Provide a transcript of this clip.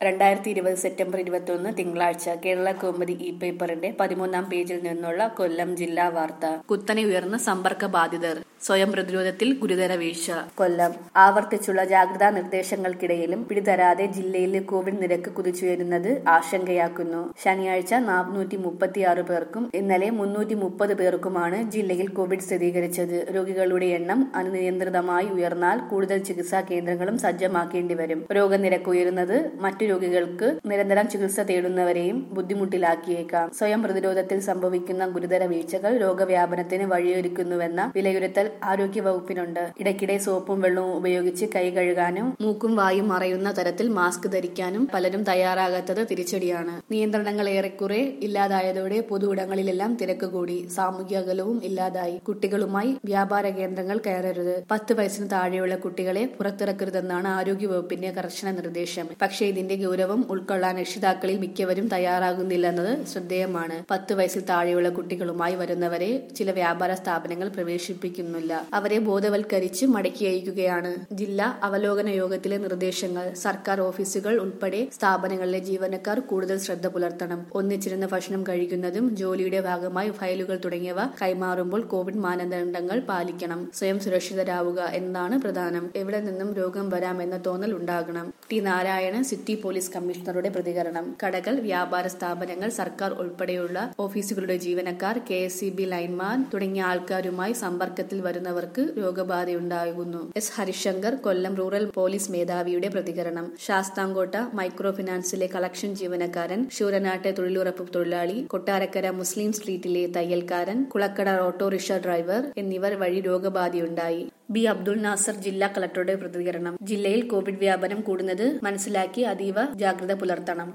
രണ്ടായിരത്തി ഇരുപത് സെപ്റ്റംബർ ഇരുപത്തൊന്ന് തിങ്കളാഴ്ച കേരള കൗമുദി ഇ പേപ്പറിന്റെ പതിമൂന്നാം പേജിൽ നിന്നുള്ള കൊല്ലം ജില്ലാ വാർത്ത കുത്തനെ ഉയർന്ന സമ്പർക്ക ബാധിതർ സ്വയം പ്രതിരോധത്തിൽ ഗുരുതര വീഴ്ച കൊല്ലം ആവർത്തിച്ചുള്ള ജാഗ്രതാ നിർദ്ദേശങ്ങൾക്കിടയിലും പിടിതരാതെ ജില്ലയിലെ കോവിഡ് നിരക്ക് കുതിച്ചുയരുന്നത് ആശങ്കയാക്കുന്നു ശനിയാഴ്ച നാനൂറ്റി മുപ്പത്തിയാറ് പേർക്കും ഇന്നലെ മുന്നൂറ്റി മുപ്പത് പേർക്കുമാണ് ജില്ലയിൽ കോവിഡ് സ്ഥിരീകരിച്ചത് രോഗികളുടെ എണ്ണം അനിയന്ത്രിതമായി ഉയർന്നാൽ കൂടുതൽ ചികിത്സാ കേന്ദ്രങ്ങളും സജ്ജമാക്കേണ്ടി വരും രോഗനിരക്ക് ഉയരുന്നത് മറ്റു രോഗികൾക്ക് നിരന്തരം ചികിത്സ തേടുന്നവരെയും ബുദ്ധിമുട്ടിലാക്കിയേക്കാം സ്വയം പ്രതിരോധത്തിൽ സംഭവിക്കുന്ന ഗുരുതര വീഴ്ചകൾ രോഗവ്യാപനത്തിന് വഴിയൊരുക്കുന്നുവെന്ന വിലയിരുത്തൽ ആരോഗ്യ വകുപ്പിനുണ്ട് ഇടയ്ക്കിടെ സോപ്പും വെള്ളവും ഉപയോഗിച്ച് കൈ കഴുകാനും മൂക്കും വായും മറയുന്ന തരത്തിൽ മാസ്ക് ധരിക്കാനും പലരും തയ്യാറാകാത്തത് തിരിച്ചടിയാണ് നിയന്ത്രണങ്ങൾ ഏറെക്കുറെ ഇല്ലാതായതോടെ പൊതുയിടങ്ങളിലെല്ലാം തിരക്ക് കൂടി സാമൂഹ്യ അകലവും ഇല്ലാതായി കുട്ടികളുമായി വ്യാപാര കേന്ദ്രങ്ങൾ കയറരുത് പത്ത് വയസ്സിന് താഴെയുള്ള കുട്ടികളെ പുറത്തിറക്കരുതെന്നാണ് ആരോഗ്യ വകുപ്പിന്റെ കർശന നിർദ്ദേശം പക്ഷേ ഇതിന്റെ ഗൗരവം ഉൾക്കൊള്ളാൻ രക്ഷിതാക്കളിൽ മിക്കവരും തയ്യാറാകുന്നില്ലെന്നത് ശ്രദ്ധേയമാണ് പത്ത് വയസ്സിൽ താഴെയുള്ള കുട്ടികളുമായി വരുന്നവരെ ചില വ്യാപാര സ്ഥാപനങ്ങൾ പ്രവേശിപ്പിക്കുന്നില്ല അവരെ ബോധവൽക്കരിച്ച് മടക്കി അയക്കുകയാണ് ജില്ലാ അവലോകന യോഗത്തിലെ നിർദ്ദേശങ്ങൾ സർക്കാർ ഓഫീസുകൾ ഉൾപ്പെടെ സ്ഥാപനങ്ങളിലെ ജീവനക്കാർ കൂടുതൽ ശ്രദ്ധ പുലർത്തണം ഒന്നിച്ചിരുന്ന് ഭക്ഷണം കഴിക്കുന്നതും ജോലിയുടെ ഭാഗമായി ഫയലുകൾ തുടങ്ങിയവ കൈമാറുമ്പോൾ കോവിഡ് മാനദണ്ഡങ്ങൾ പാലിക്കണം സ്വയം സുരക്ഷിതരാവുക എന്നതാണ് പ്രധാനം എവിടെ നിന്നും രോഗം വരാമെന്ന തോന്നൽ ഉണ്ടാകണം ടി നാരായണൻ സിറ്റി പോലീസ് കമ്മീഷണറുടെ പ്രതികരണം കടകൾ വ്യാപാര സ്ഥാപനങ്ങൾ സർക്കാർ ഉൾപ്പെടെയുള്ള ഓഫീസുകളുടെ ജീവനക്കാർ K S C B lineman തുടങ്ങിയ ആൾക്കാരുമായി സമ്പർക്കത്തിൽ വരുന്നവർക്ക് രോഗബാധയുണ്ടാകുന്നു S Harishankar Kollam rural police മേധാവിയുടെ പ്രതികരണം ശാസ്താംകോട്ട മൈക്രോ ഫിനാൻസിലെ കളക്ഷൻ ജീവനക്കാരൻ ശൂരനാട്ടെ തൊഴിലുറപ്പ് തൊഴിലാളി കൊട്ടാരക്കര മുസ്ലിം സ്ട്രീറ്റിലെ തയ്യൽക്കാരൻ കുളക്കട ഓട്ടോറിക്ഷ ഡ്രൈവർ എന്നിവർ വഴി രോഗബാധയുണ്ടായി ബി അബ്ദുൾ നാസർ ജില്ലാ കളക്ടറുടെ പ്രതികരണം ജില്ലയിൽ കോവിഡ് വ്യാപനം കൂടുന്നത് മനസ്സിലാക്കി അതീവ ജാഗ്രത പുലർത്തണം